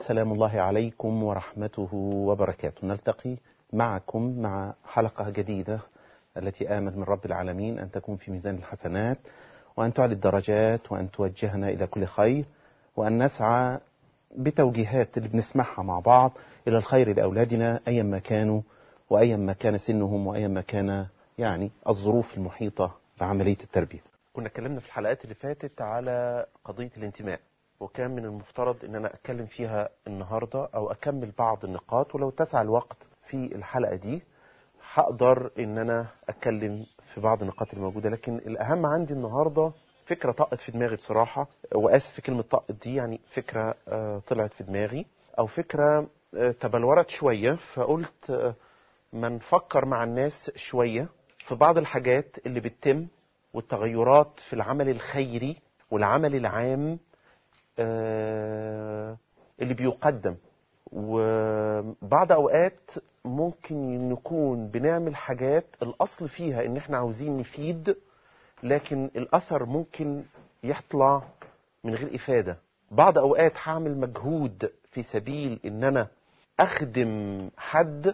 سلام الله عليكم ورحمته وبركاته نلتقي معكم مع حلقة جديدة التي آمل من رب العالمين أن تكون في ميزان الحسنات وأن تعلي الدرجات وأن توجهنا إلى كل خير وأن نسعى بتوجيهات اللي بنسمعها مع بعض إلى الخير لأولادنا أيا ما كانوا وأيا ما كان سنهم وأيا ما كان يعني الظروف المحيطة بعملية التربية كنا اتكلمنا في الحلقات اللي فاتت على قضية الانتماء وكان من المفترض ان انا اتكلم فيها النهاردة او اكمل بعض النقاط ولو تسع الوقت في الحلقة دي هقدر ان انا اتكلم في بعض النقاط الموجودة لكن الاهم عندي النهاردة فكرة طقت في دماغي بصراحة واسف في كلمة طقت دي يعني فكرة آه، طلعت في دماغي او فكرة آه، تبلورت شوية فقلت آه، ما نفكر مع الناس شوية في بعض الحاجات اللي بتتم والتغيرات في العمل الخيري والعمل العام آه، اللي بيقدم وبعض اوقات ممكن نكون بنعمل حاجات الاصل فيها ان احنا عاوزين نفيد لكن الاثر ممكن يطلع من غير افاده بعض اوقات هعمل مجهود في سبيل ان انا اخدم حد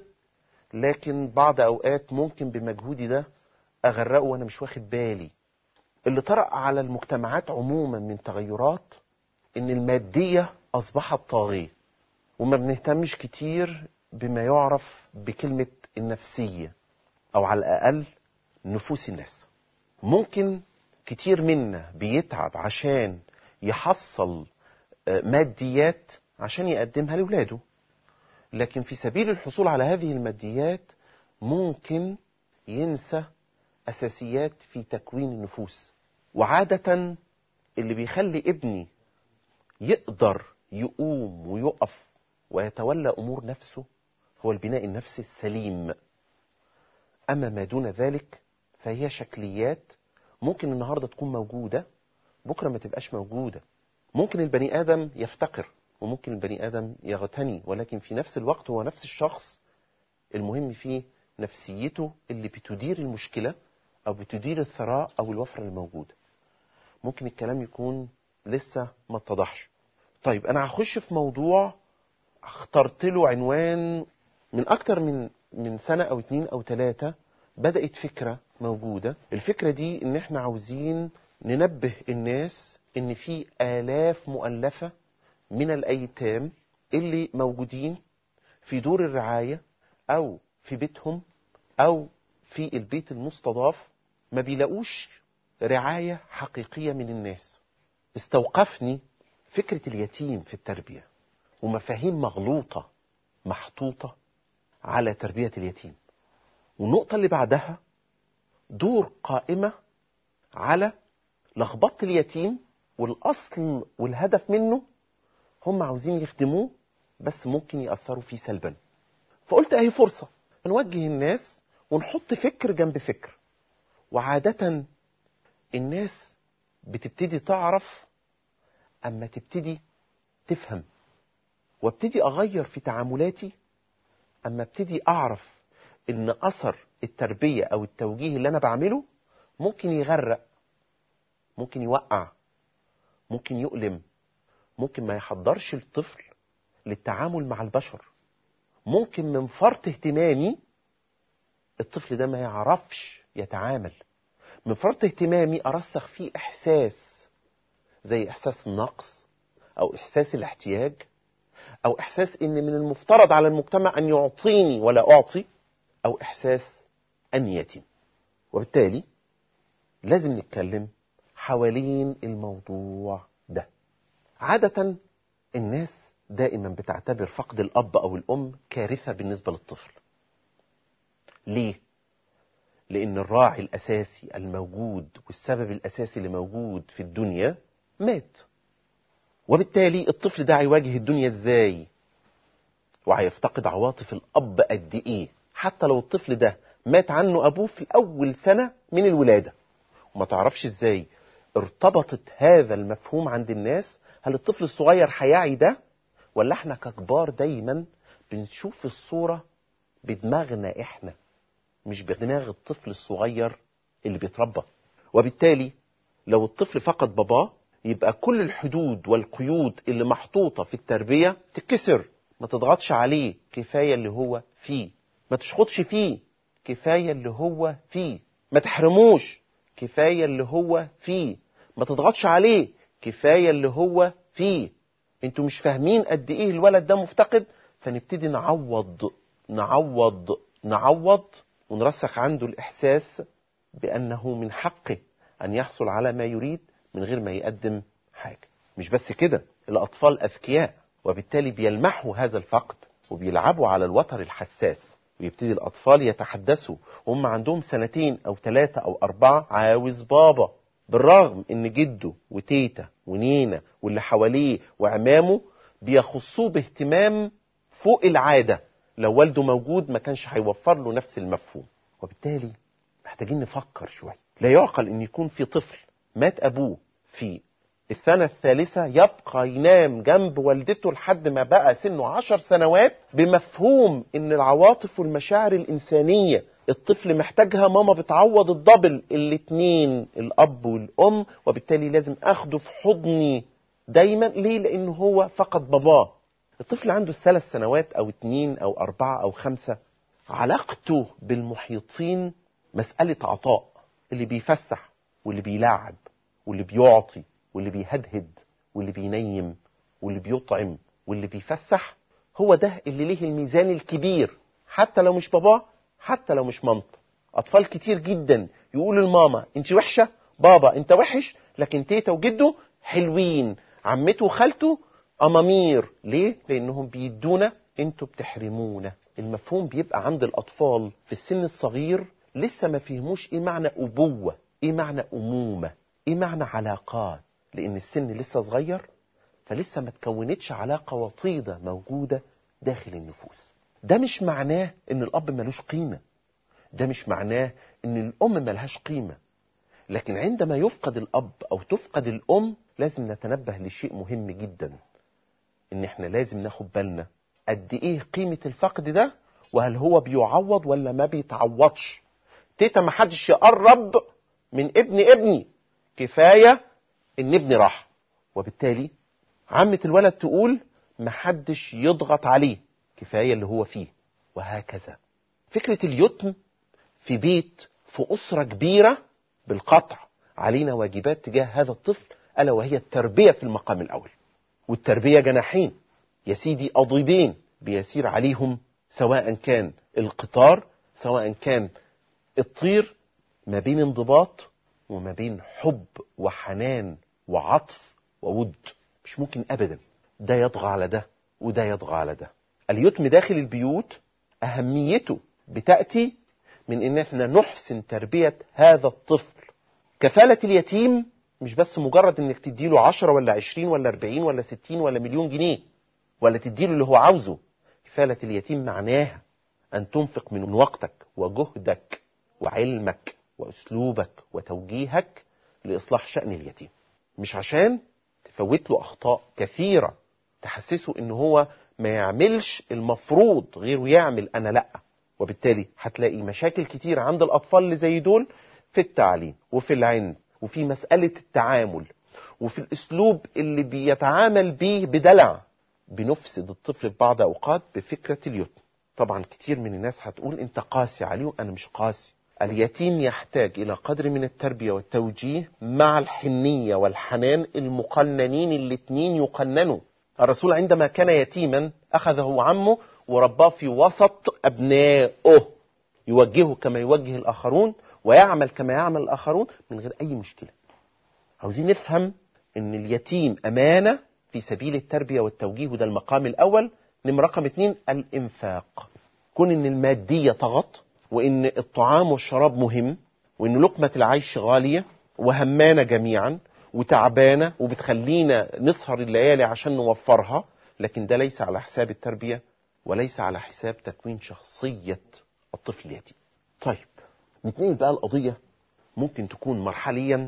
لكن بعض اوقات ممكن بمجهودي ده اغرقه وانا مش واخد بالي اللي طرأ على المجتمعات عموما من تغيرات ان المادية اصبحت طاغية وما بنهتمش كتير بما يعرف بكلمة النفسية او على الاقل نفوس الناس ممكن كتير منا بيتعب عشان يحصل آه، ماديات عشان يقدمها لولاده لكن في سبيل الحصول على هذه الماديات ممكن ينسى اساسيات في تكوين النفوس وعادة اللي بيخلي ابني يقدر يقوم ويقف ويتولى امور نفسه هو البناء النفسي السليم اما ما دون ذلك فهي شكليات ممكن النهارده تكون موجوده بكره ما تبقاش موجوده ممكن البني ادم يفتقر وممكن البني ادم يغتني ولكن في نفس الوقت هو نفس الشخص المهم فيه نفسيته اللي بتدير المشكله او بتدير الثراء او الوفره الموجوده ممكن الكلام يكون لسه ما اتضحش طيب انا هخش في موضوع اخترت له عنوان من اكتر من من سنه او اتنين او تلاتة بدات فكره موجوده الفكره دي ان احنا عاوزين ننبه الناس ان في الاف مؤلفه من الايتام اللي موجودين في دور الرعايه او في بيتهم او في البيت المستضاف ما بيلاقوش رعايه حقيقيه من الناس استوقفني فكرة اليتيم في التربية ومفاهيم مغلوطة محطوطة على تربية اليتيم والنقطة اللي بعدها دور قائمة على لخبطة اليتيم والأصل والهدف منه هم عاوزين يخدموه بس ممكن يأثروا فيه سلبا فقلت اهي فرصة نوجه الناس ونحط فكر جنب فكر وعادة الناس بتبتدي تعرف اما تبتدي تفهم وابتدي اغير في تعاملاتي اما ابتدي اعرف ان اثر التربية او التوجيه اللي انا بعمله ممكن يغرق ممكن يوقع ممكن يؤلم ممكن ما يحضرش الطفل للتعامل مع البشر ممكن من فرط اهتمامي الطفل ده ما يعرفش يتعامل من فرط اهتمامي ارسخ فيه احساس زي احساس النقص او احساس الاحتياج او احساس ان من المفترض على المجتمع ان يعطيني ولا اعطي او احساس اني يتيم وبالتالي لازم نتكلم حوالين الموضوع ده عادة الناس دائما بتعتبر فقد الاب او الام كارثة بالنسبة للطفل ليه لان الراعي الاساسي الموجود والسبب الاساسي اللي موجود في الدنيا مات وبالتالي الطفل ده هيواجه الدنيا ازاي وهيفتقد عواطف الاب قد ايه حتى لو الطفل ده مات عنه ابوه في اول سنه من الولاده وما تعرفش ازاي ارتبطت هذا المفهوم عند الناس هل الطفل الصغير هيعي ده ولا احنا ككبار دايما بنشوف الصوره بدماغنا احنا مش بدماغ الطفل الصغير اللي بيتربى وبالتالي لو الطفل فقد باباه يبقى كل الحدود والقيود اللي محطوطة في التربية تكسر ما تضغطش عليه كفاية اللي هو فيه ما تشخطش فيه كفاية اللي هو فيه ما تحرموش كفاية اللي هو فيه ما تضغطش عليه كفاية اللي هو فيه انتوا مش فاهمين قد ايه الولد ده مفتقد فنبتدي نعوض نعوض نعوض ونرسخ عنده الإحساس بأنه من حقه أن يحصل على ما يريد من غير ما يقدم حاجة مش بس كده الأطفال أذكياء وبالتالي بيلمحوا هذا الفقد وبيلعبوا على الوتر الحساس ويبتدي الأطفال يتحدثوا وهم عندهم سنتين أو ثلاثة أو أربعة عاوز بابا بالرغم إن جده وتيتا ونينا واللي حواليه وعمامه بيخصوه باهتمام فوق العادة لو والده موجود ما كانش هيوفر له نفس المفهوم وبالتالي محتاجين نفكر شوية لا يعقل ان يكون في طفل مات ابوه في السنة الثالثة يبقى ينام جنب والدته لحد ما بقى سنه عشر سنوات بمفهوم ان العواطف والمشاعر الانسانية الطفل محتاجها ماما بتعوض الدبل الاتنين الاب والام وبالتالي لازم اخده في حضني دايما ليه لان هو فقد باباه الطفل عنده ثلاث سنوات او اتنين او اربعة او خمسة علاقته بالمحيطين مسألة عطاء اللي بيفسح واللي بيلاعب واللي بيعطي واللي بيهدهد واللي بينيم واللي بيطعم واللي بيفسح هو ده اللي ليه الميزان الكبير حتى لو مش باباه حتى لو مش مامته اطفال كتير جدا يقولوا لماما انت وحشه بابا انت وحش لكن تيتا وجده حلوين عمته وخالته امامير ليه لانهم بيدونا انتوا بتحرمونا المفهوم بيبقى عند الاطفال في السن الصغير لسه ما فهموش ايه معنى ابوه ايه معنى امومه ايه معنى علاقات لان السن لسه صغير فلسه ما تكونتش علاقه وطيده موجوده داخل النفوس ده مش معناه ان الاب ملوش قيمه ده مش معناه ان الام ملهاش قيمه لكن عندما يفقد الاب او تفقد الام لازم نتنبه لشيء مهم جدا ان احنا لازم ناخد بالنا قد ايه قيمة الفقد ده وهل هو بيعوض ولا ما بيتعوضش تيتا ما حدش يقرب من ابن ابني كفاية ان ابني راح وبالتالي عمة الولد تقول ما حدش يضغط عليه كفاية اللي هو فيه وهكذا فكرة اليتم في بيت في أسرة كبيرة بالقطع علينا واجبات تجاه هذا الطفل ألا وهي التربية في المقام الأول والتربية جناحين يا سيدي أضيبين بيسير عليهم سواء كان القطار سواء كان الطير ما بين انضباط وما بين حب وحنان وعطف وود مش ممكن أبدا ده يطغى على ده وده يطغى على ده اليتم داخل البيوت أهميته بتأتي من إن احنا نحسن تربية هذا الطفل كفالة اليتيم مش بس مجرد انك تديله عشرة ولا عشرين ولا اربعين ولا ستين ولا مليون جنيه ولا تديله اللي هو عاوزه كفالة اليتيم معناها ان تنفق من وقتك وجهدك وعلمك واسلوبك وتوجيهك لاصلاح شأن اليتيم مش عشان تفوت له اخطاء كثيرة تحسسه ان هو ما يعملش المفروض غيره يعمل انا لا وبالتالي هتلاقي مشاكل كتير عند الاطفال اللي زي دول في التعليم وفي العلم وفي مسألة التعامل وفي الأسلوب اللي بيتعامل بيه بدلع بنفسد الطفل في بعض أوقات بفكرة اليتم طبعا كتير من الناس هتقول أنت قاسي عليه أنا مش قاسي اليتيم يحتاج إلى قدر من التربية والتوجيه مع الحنية والحنان المقننين الاتنين يقننوا الرسول عندما كان يتيما أخذه عمه ورباه في وسط أبنائه يوجهه كما يوجه الآخرون ويعمل كما يعمل الآخرون من غير أي مشكلة عاوزين نفهم أن اليتيم أمانة في سبيل التربية والتوجيه وده المقام الأول نمرة رقم اتنين الإنفاق كون أن المادية طغط وأن الطعام والشراب مهم وأن لقمة العيش غالية وهمانة جميعا وتعبانة وبتخلينا نسهر الليالي عشان نوفرها لكن ده ليس على حساب التربية وليس على حساب تكوين شخصية الطفل اليتيم طيب نتنقل بقى القضية ممكن تكون مرحليا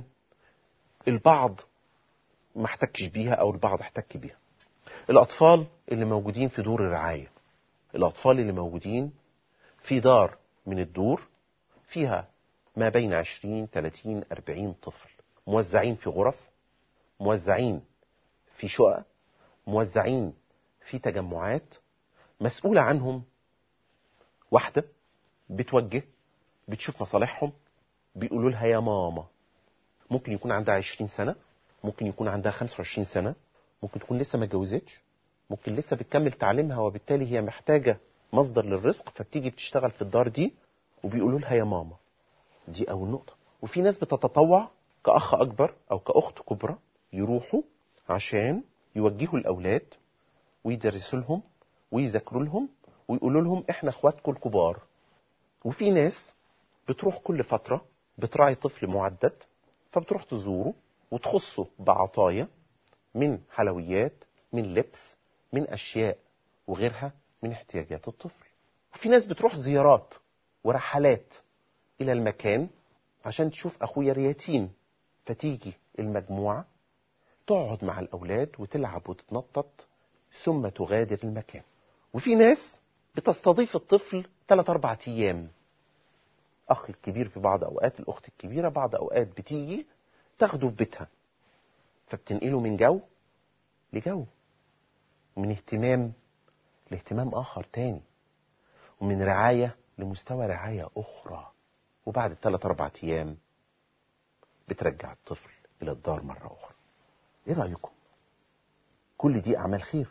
البعض ما احتكش بيها او البعض احتك بيها الاطفال اللي موجودين في دور الرعاية الاطفال اللي موجودين في دار من الدور فيها ما بين 20 30 40 طفل موزعين في غرف موزعين في شقق موزعين في تجمعات مسؤولة عنهم واحدة بتوجه بتشوف مصالحهم بيقولوا لها يا ماما ممكن يكون عندها 20 سنة ممكن يكون عندها 25 سنة ممكن تكون لسه ما اتجوزتش ممكن لسه بتكمل تعليمها وبالتالي هي محتاجة مصدر للرزق فبتيجي بتشتغل في الدار دي وبيقولوا لها يا ماما دي أول نقطة وفي ناس بتتطوع كأخ أكبر أو كأخت كبرى يروحوا عشان يوجهوا الأولاد ويدرسوا لهم ويذاكروا لهم ويقولوا لهم احنا اخواتكم الكبار وفي ناس بتروح كل فترة بتراعي طفل معدد فبتروح تزوره وتخصه بعطايا من حلويات من لبس من أشياء وغيرها من احتياجات الطفل وفي ناس بتروح زيارات ورحلات إلى المكان عشان تشوف أخويا اليتيم فتيجي المجموعة تقعد مع الأولاد وتلعب وتتنطط ثم تغادر المكان وفي ناس بتستضيف الطفل 3 4 أيام أخ الكبير في بعض أوقات الأخت الكبيرة بعض أوقات بتيجي تاخده في بيتها فبتنقله من جو لجو من اهتمام لاهتمام آخر تاني ومن رعاية لمستوى رعاية أخرى وبعد الثلاث أربع أيام بترجع الطفل إلى الدار مرة أخرى إيه رأيكم؟ كل دي أعمال خير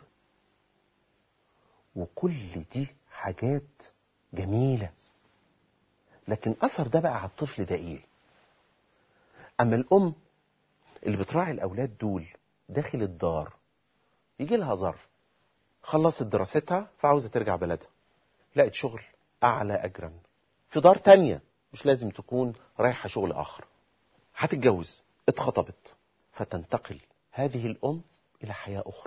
وكل دي حاجات جميلة لكن أثر ده بقى على الطفل ده إيه؟ أما الأم اللي بتراعي الأولاد دول داخل الدار يجي لها ظرف خلصت دراستها فعاوزة ترجع بلدها لقت شغل أعلى أجرا في دار تانية مش لازم تكون رايحة شغل آخر هتتجوز اتخطبت فتنتقل هذه الأم إلى حياة أخرى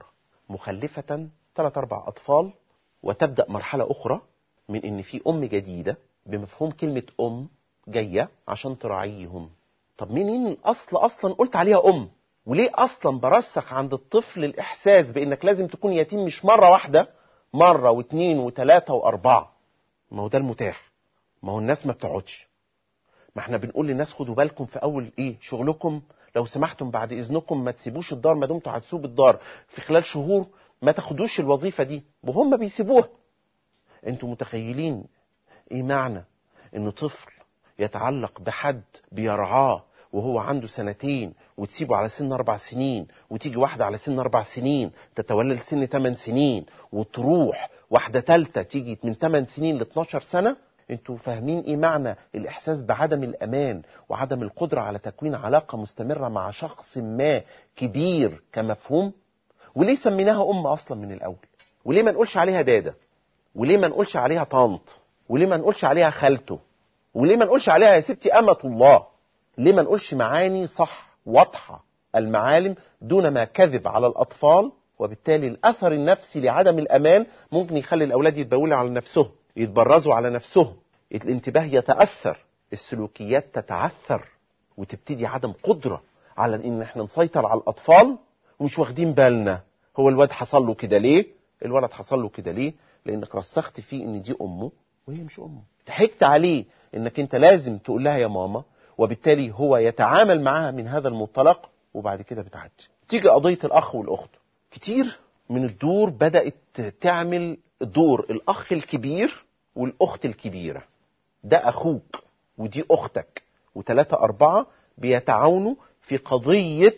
مخلفة ثلاث أربع أطفال وتبدأ مرحلة أخرى من إن في أم جديدة بمفهوم كلمة أم جاية عشان تراعيهم طب مين الأصل أصلا قلت عليها أم وليه أصلا برسخ عند الطفل الإحساس بإنك لازم تكون يتيم مش مرة واحدة مرة واثنين وثلاثة وأربعة ما هو ده المتاح ما هو الناس ما بتقعدش ما احنا بنقول للناس خدوا بالكم في أول إيه شغلكم لو سمحتم بعد إذنكم ما تسيبوش الدار ما دمتوا هتسيبوا الدار في خلال شهور ما تاخدوش الوظيفة دي وهم بيسيبوها انتوا متخيلين ايه معنى ان طفل يتعلق بحد بيرعاه وهو عنده سنتين وتسيبه على سن اربع سنين وتيجي واحدة على سن اربع سنين تتولى لسن 8 سنين وتروح واحدة تالتة تيجي من 8 سنين ل 12 سنة انتوا فاهمين ايه معنى الاحساس بعدم الامان وعدم القدرة على تكوين علاقة مستمرة مع شخص ما كبير كمفهوم وليه سميناها ام اصلا من الاول وليه ما نقولش عليها داده وليه ما نقولش عليها طنط وليه ما نقولش عليها خالته وليه ما نقولش عليها يا ستي أمة الله ليه ما نقولش معاني صح واضحة المعالم دون ما كذب على الأطفال وبالتالي الأثر النفسي لعدم الأمان ممكن يخلي الأولاد يتبولوا على نفسهم يتبرزوا على نفسهم الانتباه يتأثر السلوكيات تتعثر وتبتدي عدم قدرة على ان احنا نسيطر على الأطفال ومش واخدين بالنا هو الواد حصل له كده ليه الولد حصل له كده ليه لانك رسخت فيه ان دي امه وهي مش امه ضحكت عليه انك انت لازم تقول لها يا ماما وبالتالي هو يتعامل معاها من هذا المنطلق وبعد كده بتعدي تيجي قضية الاخ والاخت كتير من الدور بدأت تعمل دور الاخ الكبير والاخت الكبيرة ده اخوك ودي اختك وثلاثة اربعة بيتعاونوا في قضية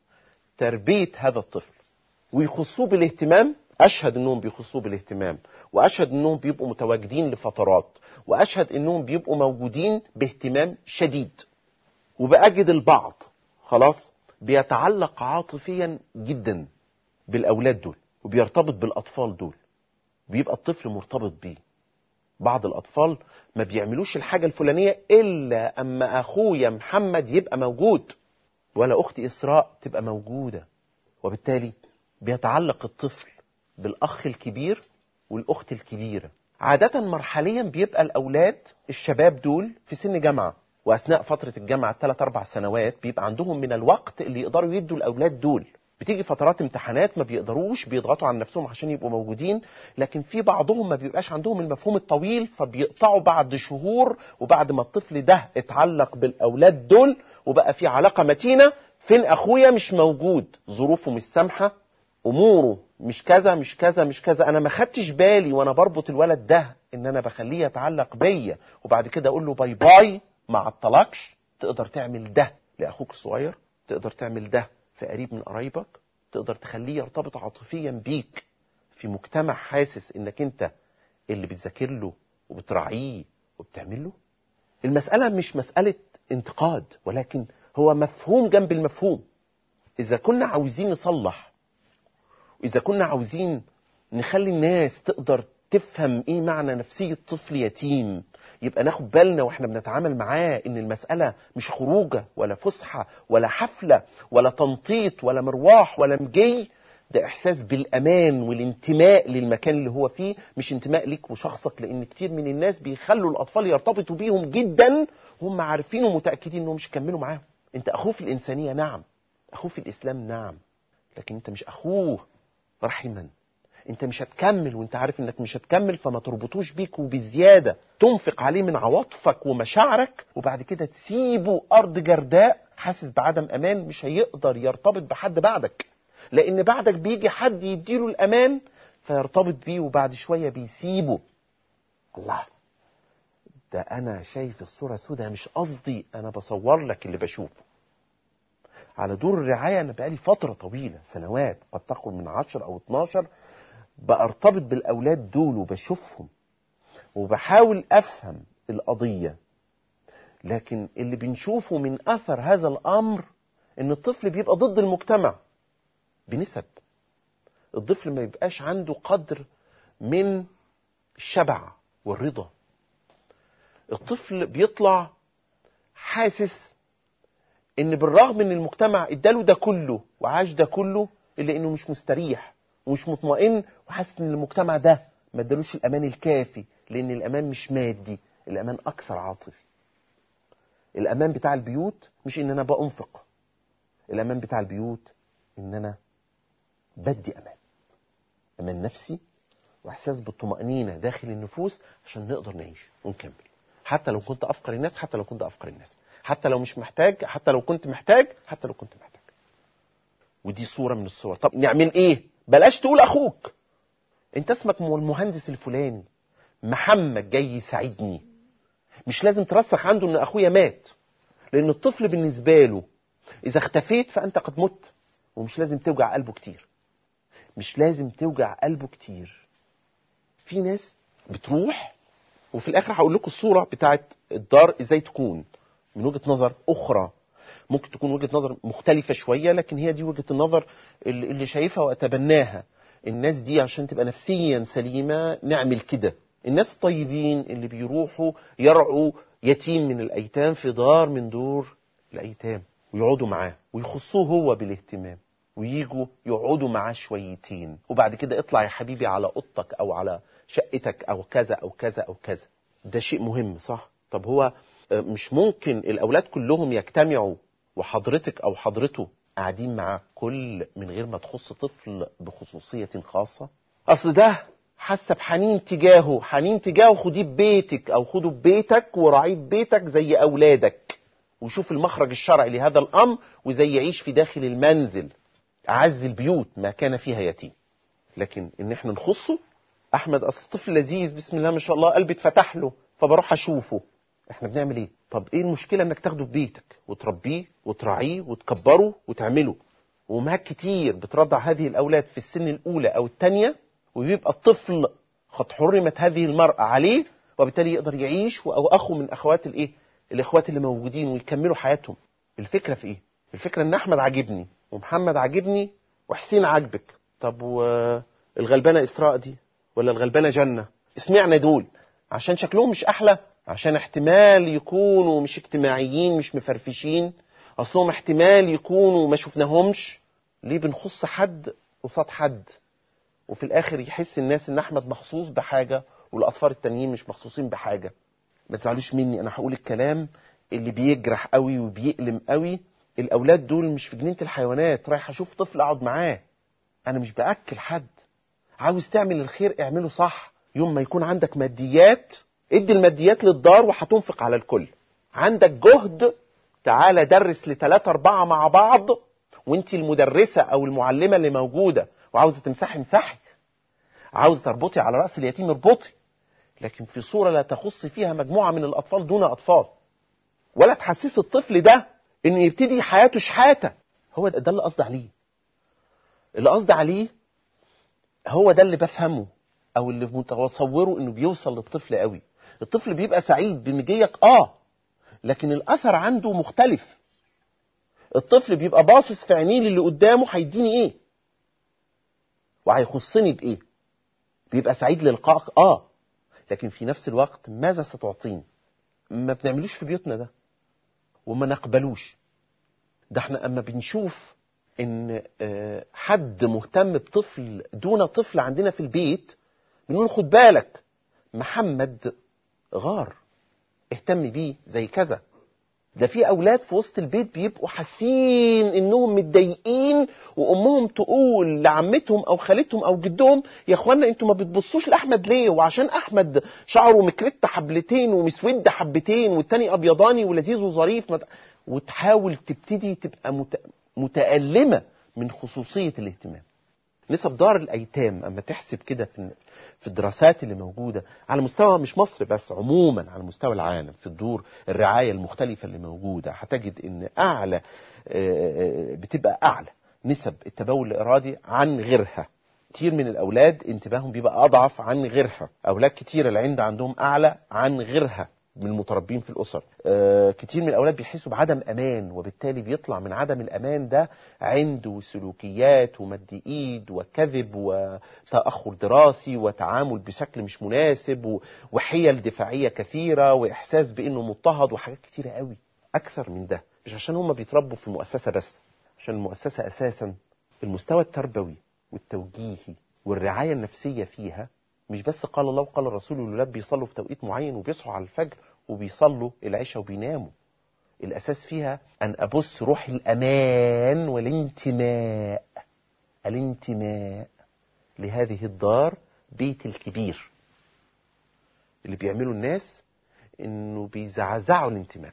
تربية هذا الطفل ويخصوه بالاهتمام أشهد أنهم بيخصوه بالاهتمام وأشهد أنهم بيبقوا متواجدين لفترات وأشهد أنهم بيبقوا موجودين باهتمام شديد وبأجد البعض خلاص بيتعلق عاطفيا جدا بالأولاد دول وبيرتبط بالأطفال دول بيبقى الطفل مرتبط بيه بعض الأطفال ما بيعملوش الحاجة الفلانية إلا أما أخويا محمد يبقى موجود ولا أختي إسراء تبقى موجودة وبالتالي بيتعلق الطفل بالأخ الكبير والأخت الكبيرة عادة مرحليا بيبقى الأولاد الشباب دول في سن جامعة وأثناء فترة الجامعة ثلاث أربع سنوات بيبقى عندهم من الوقت اللي يقدروا يدوا الأولاد دول بتيجي فترات امتحانات ما بيقدروش بيضغطوا على نفسهم عشان يبقوا موجودين لكن في بعضهم ما بيبقاش عندهم المفهوم الطويل فبيقطعوا بعد شهور وبعد ما الطفل ده اتعلق بالأولاد دول وبقى في علاقة متينة فين اخويا مش موجود ظروفه مش سامحه اموره مش كذا مش كذا مش كذا انا ما خدتش بالي وانا بربط الولد ده ان انا بخليه يتعلق بيا وبعد كده اقول له باي باي ما عطلكش تقدر تعمل ده لاخوك الصغير تقدر تعمل ده في قريب من قرايبك تقدر تخليه يرتبط عاطفيا بيك في مجتمع حاسس انك انت اللي بتذاكر له وبتراعيه وبتعمل له المسألة مش مسألة انتقاد ولكن هو مفهوم جنب المفهوم إذا كنا عاوزين نصلح إذا كنا عاوزين نخلي الناس تقدر تفهم إيه معنى نفسية طفل يتيم يبقى ناخد بالنا واحنا بنتعامل معاه ان المسألة مش خروجة ولا فسحة ولا حفلة ولا تنطيط ولا مرواح ولا مجي ده احساس بالامان والانتماء للمكان اللي هو فيه مش انتماء ليك وشخصك لان كتير من الناس بيخلوا الاطفال يرتبطوا بيهم جدا هم عارفين ومتاكدين انهم مش هيكملوا معاهم انت اخوه في الانسانيه نعم اخوه في الاسلام نعم لكن انت مش اخوه رحما انت مش هتكمل وانت عارف انك مش هتكمل فما تربطوش بيك وبزياده تنفق عليه من عواطفك ومشاعرك وبعد كده تسيبه ارض جرداء حاسس بعدم امان مش هيقدر يرتبط بحد بعدك لان بعدك بيجي حد يديله الامان فيرتبط بيه وبعد شويه بيسيبه الله ده انا شايف الصوره سودة مش قصدي انا بصور لك اللي بشوفه على دور الرعايه انا بقالي فتره طويله سنوات قد تقل من 10 او 12 بارتبط بالاولاد دول وبشوفهم وبحاول افهم القضيه لكن اللي بنشوفه من اثر هذا الامر ان الطفل بيبقى ضد المجتمع بنسب الطفل ما يبقاش عنده قدر من الشبع والرضا الطفل بيطلع حاسس ان بالرغم ان المجتمع اداله ده كله وعاش ده كله الا انه مش مستريح ومش مطمئن وحاسس ان المجتمع ده ما ادالوش الامان الكافي لان الامان مش مادي الامان اكثر عاطفي الامان بتاع البيوت مش ان انا بانفق الامان بتاع البيوت ان انا بدي امان امان نفسي واحساس بالطمانينه داخل النفوس عشان نقدر نعيش ونكمل حتى لو كنت افقر الناس حتى لو كنت افقر الناس حتى لو مش محتاج حتى لو كنت محتاج حتى لو كنت محتاج ودي صوره من الصور طب نعمل ايه بلاش تقول اخوك انت اسمك المهندس الفلاني محمد جاي يساعدني مش لازم ترسخ عنده ان اخويا مات لان الطفل بالنسبه له اذا اختفيت فانت قد مت ومش لازم توجع قلبه كتير مش لازم توجع قلبه كتير في ناس بتروح وفي الاخر هقول لكم الصوره بتاعت الدار ازاي تكون من وجهه نظر اخرى ممكن تكون وجهه نظر مختلفه شويه لكن هي دي وجهه النظر اللي اللي شايفها واتبناها الناس دي عشان تبقى نفسيا سليمه نعمل كده الناس الطيبين اللي بيروحوا يرعوا يتيم من الايتام في دار من دور الايتام ويقعدوا معاه ويخصوه هو بالاهتمام ويجوا يقعدوا معاه شويتين وبعد كده اطلع يا حبيبي على اوضتك او على شقتك او كذا او كذا او كذا ده شيء مهم صح طب هو آه، مش ممكن الاولاد كلهم يجتمعوا وحضرتك او حضرته قاعدين مع كل من غير ما تخص طفل بخصوصية خاصة اصل ده حاسه بحنين تجاهه حنين تجاهه خديه ببيتك او خده ببيتك وراعيه ببيتك زي اولادك وشوف المخرج الشرعي لهذا الامر وزي يعيش في داخل المنزل اعز البيوت ما كان فيها يتيم لكن ان احنا نخصه احمد اصل طفل لذيذ بسم الله ما شاء الله قلبي اتفتح له فبروح اشوفه احنا بنعمل ايه طب ايه المشكله انك تاخده في بيتك وتربيه وتراعيه وتكبره وتعمله وامهات كتير بترضع هذه الاولاد في السن الاولى او الثانيه ويبقى الطفل قد حرمت هذه المراه عليه وبالتالي يقدر يعيش او اخو من اخوات الايه الاخوات اللي موجودين ويكملوا حياتهم الفكره في ايه الفكره ان احمد عاجبني ومحمد عاجبني وحسين عاجبك طب والغلبانه اسراء دي ولا الغلبانه جنه اسمعنا دول عشان شكلهم مش احلى عشان احتمال يكونوا مش اجتماعيين مش مفرفشين اصلهم احتمال يكونوا ما شفناهمش ليه بنخص حد قصاد حد وفي الاخر يحس الناس ان احمد مخصوص بحاجه والاطفال التانيين مش مخصوصين بحاجه ما تزعلوش مني انا هقول الكلام اللي بيجرح قوي وبيألم قوي الاولاد دول مش في جنينه الحيوانات رايح اشوف طفل اقعد معاه انا مش باكل حد عاوز تعمل الخير اعمله صح يوم ما يكون عندك ماديات ادي الماديات للدار وهتنفق على الكل عندك جهد تعالى درس لثلاثة أربعة مع بعض وانت المدرسة أو المعلمة اللي موجودة وعاوزة تمسحي امسحي عاوزة تربطي على رأس اليتيم اربطي لكن في صورة لا تخص فيها مجموعة من الأطفال دون أطفال ولا تحسس الطفل ده إنه يبتدي حياته شحاتة هو ده اللي قصدي عليه اللي قصدي عليه هو ده اللي بفهمه أو اللي متصوره إنه بيوصل للطفل قوي الطفل بيبقى سعيد بمجيك آه لكن الأثر عنده مختلف الطفل بيبقى باصص في عينيه اللي قدامه هيديني ايه وهيخصني بايه بيبقى سعيد للقائك اه لكن في نفس الوقت ماذا ستعطيني ما بنعملوش في بيوتنا ده وما نقبلوش ده احنا اما بنشوف ان آه، حد مهتم بطفل دون طفل عندنا في البيت بنقول خد بالك محمد غار اهتم بيه زي كذا ده في اولاد في وسط البيت بيبقوا حاسين انهم متضايقين وامهم تقول لعمتهم او خالتهم او جدهم يا اخوانا انتوا ما بتبصوش لاحمد ليه وعشان احمد شعره مكلت حبلتين ومسود حبتين والتاني ابيضاني ولذيذ وظريف مت... وتحاول تبتدي تبقى مت... متألمة من خصوصية الاهتمام نسب دار الايتام اما تحسب كده في في الدراسات اللي موجوده على مستوى مش مصر بس عموما على مستوى العالم في الدور الرعايه المختلفه اللي موجوده هتجد ان اعلى آه، آه، بتبقى اعلى نسب التبول الارادي عن غيرها كتير من الاولاد انتباههم بيبقى اضعف عن غيرها اولاد كتير العند عندهم اعلى عن غيرها من المتربين في الاسر آه، كتير من الاولاد بيحسوا بعدم امان وبالتالي بيطلع من عدم الامان ده عند وسلوكيات ومد ايد وكذب وتاخر دراسي وتعامل بشكل مش مناسب و- وحيل دفاعيه كثيره واحساس بانه مضطهد وحاجات كتيره قوي اكثر من ده مش عشان هم بيتربوا في المؤسسه بس عشان المؤسسه اساسا المستوى التربوي والتوجيهي والرعايه النفسيه فيها مش بس قال الله وقال الرسول والولاد بيصلوا في توقيت معين وبيصحوا على الفجر وبيصلوا العشاء وبيناموا الأساس فيها أن أبث روح الأمان والانتماء الانتماء لهذه الدار بيت الكبير اللي بيعملوا الناس انه بيزعزعوا الانتماء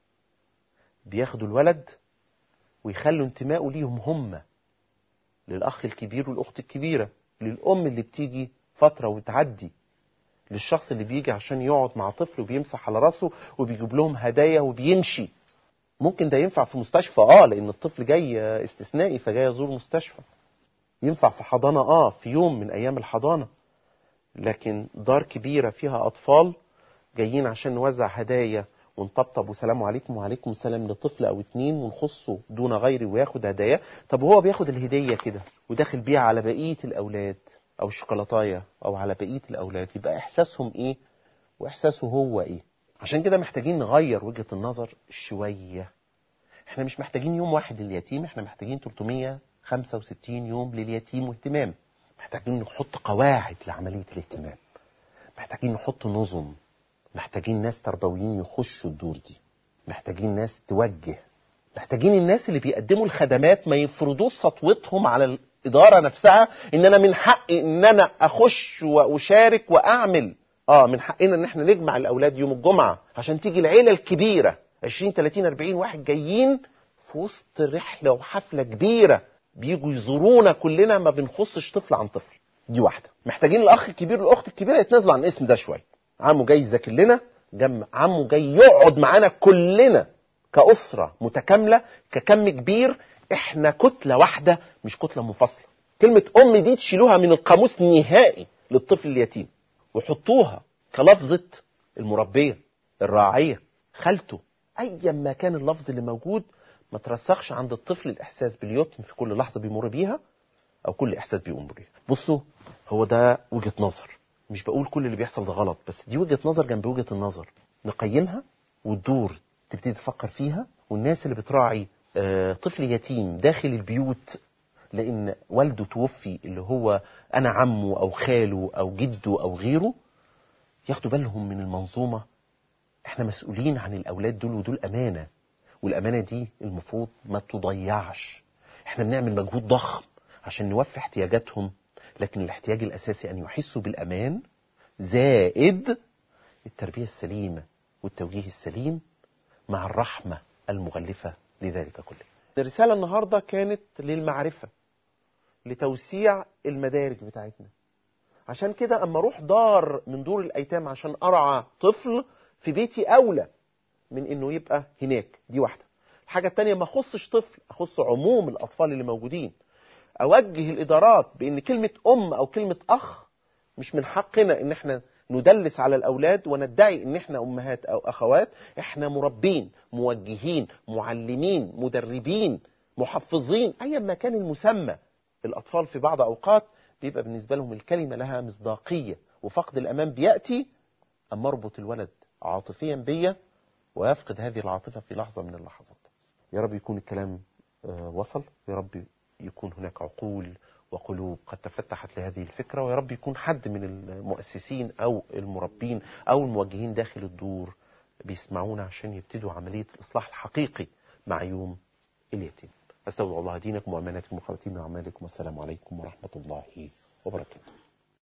بياخدوا الولد ويخلوا انتمائه ليهم هم للأخ الكبير والأخت الكبيرة للأم اللي بتيجي فترة وتعدي للشخص اللي بيجي عشان يقعد مع طفل وبيمسح على راسه وبيجيب لهم هدايا وبيمشي ممكن ده ينفع في مستشفى اه لان الطفل جاي استثنائي فجاي يزور مستشفى ينفع في حضانة اه في يوم من ايام الحضانة لكن دار كبيرة فيها اطفال جايين عشان نوزع هدايا ونطبطب وسلام عليكم وعليكم السلام لطفل او اتنين ونخصه دون غيره وياخد هدايا طب وهو بياخد الهدية كده وداخل بيها على بقية الاولاد او الشوكولاتايه او على بقيه الاولاد يبقى احساسهم ايه واحساسه هو ايه عشان كده محتاجين نغير وجهه النظر شويه احنا مش محتاجين يوم واحد لليتيم احنا محتاجين 365 يوم لليتيم واهتمام محتاجين نحط قواعد لعمليه الاهتمام محتاجين نحط نظم محتاجين ناس تربويين يخشوا الدور دي محتاجين ناس توجه محتاجين الناس اللي بيقدموا الخدمات ما يفرضوش سطوتهم على الإدارة نفسها إن أنا من حقي إن أنا أخش وأشارك وأعمل آه من حقنا إن إحنا نجمع الأولاد يوم الجمعة عشان تيجي العيلة الكبيرة 20 30 40 واحد جايين في وسط رحلة وحفلة كبيرة بيجوا يزورونا كلنا ما بنخصش طفل عن طفل دي واحدة محتاجين الأخ الكبير والأخت الكبيرة يتنازلوا عن الاسم ده شوية عمه جاي يذاكر لنا جم عمه جاي يقعد معانا كلنا كأسرة متكاملة ككم كبير احنا كتلة واحدة مش كتلة منفصلة كلمة أم دي تشيلوها من القاموس النهائي للطفل اليتيم وحطوها كلفظة المربية الراعية خالته أيا ما كان اللفظ اللي موجود ما ترسخش عند الطفل الإحساس باليتم في كل لحظة بيمر بيها أو كل إحساس بيقوم بيها بصوا هو ده وجهة نظر مش بقول كل اللي بيحصل ده غلط بس دي وجهة نظر جنب وجهة النظر نقيمها وتدور تبتدي تفكر فيها والناس اللي بتراعي آه، طفل يتيم داخل البيوت لان والده توفي اللي هو انا عمه او خاله او جده او غيره ياخدوا بالهم من المنظومه احنا مسؤولين عن الاولاد دول ودول امانه والامانه دي المفروض ما تضيعش احنا بنعمل مجهود ضخم عشان نوفي احتياجاتهم لكن الاحتياج الاساسي ان يحسوا بالامان زائد التربيه السليمه والتوجيه السليم مع الرحمه المغلفة لذلك كله الرسالة النهاردة كانت للمعرفة لتوسيع المدارج بتاعتنا عشان كده اما اروح دار من دور الايتام عشان ارعى طفل في بيتي اولى من انه يبقى هناك دي واحده الحاجه الثانيه ما اخصش طفل اخص عموم الاطفال اللي موجودين اوجه الادارات بان كلمه ام او كلمه اخ مش من حقنا ان احنا ندلس على الاولاد وندعي ان احنا امهات او اخوات احنا مربين موجهين معلمين مدربين محفظين ايا ما كان المسمى الاطفال في بعض اوقات بيبقى بالنسبه لهم الكلمه لها مصداقيه وفقد الامان بياتي اما اربط الولد عاطفيا بيا ويفقد هذه العاطفه في لحظه من اللحظات يا رب يكون الكلام آه، وصل يا رب يكون هناك عقول وقلوب قد تفتحت لهذه الفكرة ويا رب يكون حد من المؤسسين أو المربين أو الموجهين داخل الدور بيسمعونا عشان يبتدوا عملية الإصلاح الحقيقي مع يوم اليتيم أستودع الله دينكم وأماناتكم وخواتيم أعمالكم والسلام عليكم ورحمة الله وبركاته